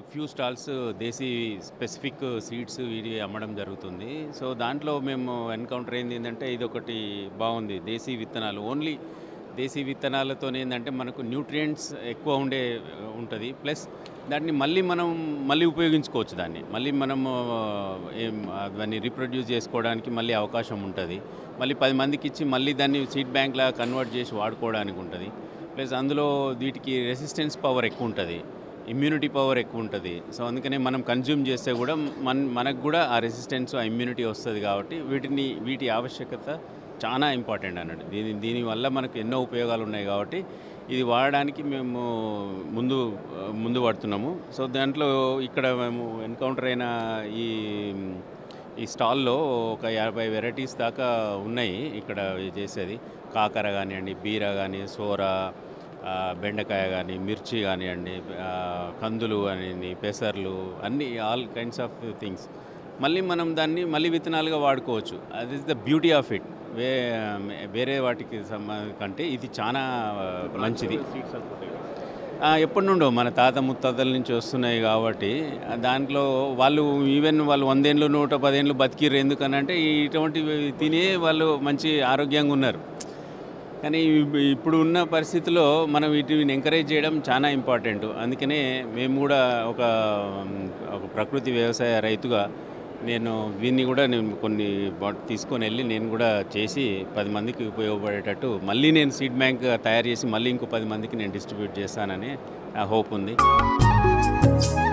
few stalls desi specific seeds ఇవి అమ్మడం జరుగుతుంది సో దాంట్లో మేము ఎన్కౌంటర్ అయింది ఏంటంటే ఇది ఒకటి బాగుంది దేశీ విత్తనాలు ఓన్లీ దేశీ విత్తనాలతో ఏంటంటే మనకు న్యూట్రియంట్స్ ఎక్కువ ఉండే ఉంటుంది ప్లస్ దాన్ని మళ్ళీ మనం మళ్ళీ ఉపయోగించుకోవచ్చు దాన్ని మళ్ళీ మనం ఏం దాన్ని రీప్రొడ్యూస్ చేసుకోవడానికి మళ్ళీ అవకాశం ఉంటుంది మళ్ళీ పది మందికి ఇచ్చి మళ్ళీ దాన్ని సీడ్ బ్యాంక్లా కన్వర్ట్ చేసి వాడుకోవడానికి ఉంటుంది ప్లస్ అందులో వీటికి రెసిస్టెన్స్ పవర్ ఎక్కువ ఉంటుంది ఇమ్యూనిటీ పవర్ ఎక్కువ ఉంటుంది సో అందుకనే మనం కన్జ్యూమ్ చేస్తే కూడా మన మనకు కూడా ఆ రెసిస్టెన్స్ ఆ ఇమ్యూనిటీ వస్తుంది కాబట్టి వీటిని వీటి ఆవశ్యకత చాలా ఇంపార్టెంట్ అన్నట్టు దీని దీనివల్ల మనకు ఎన్నో ఉపయోగాలు ఉన్నాయి కాబట్టి ఇది వాడడానికి మేము ముందు ముందు పడుతున్నాము సో దాంట్లో ఇక్కడ మేము ఎన్కౌంటర్ అయిన ఈ ఈ స్టాల్లో ఒక యాభై వెరైటీస్ దాకా ఉన్నాయి ఇక్కడ చేసేది కాకర కానివ్వండి బీర కానీ సోర ఆ, బెండకాయ కానీ మిర్చి కానివ్వండి ఆ, కందులు కానివ్వండి పెసర్లు అన్ని ఆల్ కైండ్స్ ఆఫ్ థింగ్స్ మళ్ళీ మనం దాన్ని మళ్ళీ విత్తనాలుగా వాడుకోవచ్చు అది is the beauty of it వే వేరే వాటికి సంబ కంటే ఇది చాలా మంచిది ఆ, ఎప్పటి నుండో మన తాత ముత్తాతల నుంచి వస్తున్నాయి కాబట్టి ఆ, దాంట్లో వాళ్ళు ఈవెన్ వాళ్ళు వందేళ్ళు నూట పదేళ్ళు బతికిర్రు ఎందుకనంటే ఇటువంటివి తినే వాళ్ళు మంచి ఆరోగ్యంగా ఉన్నారు కానీ ఇప్- ఇప్పుడు ఉన్న పరిస్థితిలో మనం వీటిని ఎంకరేజ్ చేయడం చాలా ఇంపార్టెంట్ అందుకనే మేము కూడా ఒక మ్, ఒక ప్రకృతి వ్యవసాయ రైతుగా నేను దీన్ని కూడా నేను కొన్ని బా- తీసుకొని వెళ్ళి నేను కూడా చేసి పది మందికి ఉపయోగపడేటట్టు మళ్ళీ నేను సీడ్ బ్యాంక్ తయారు చేసి మళ్ళీ ఇంకో పది మందికి నేను డిస్ట్రిబ్యూట్ చేస్తానని నా హోప్ ఉంది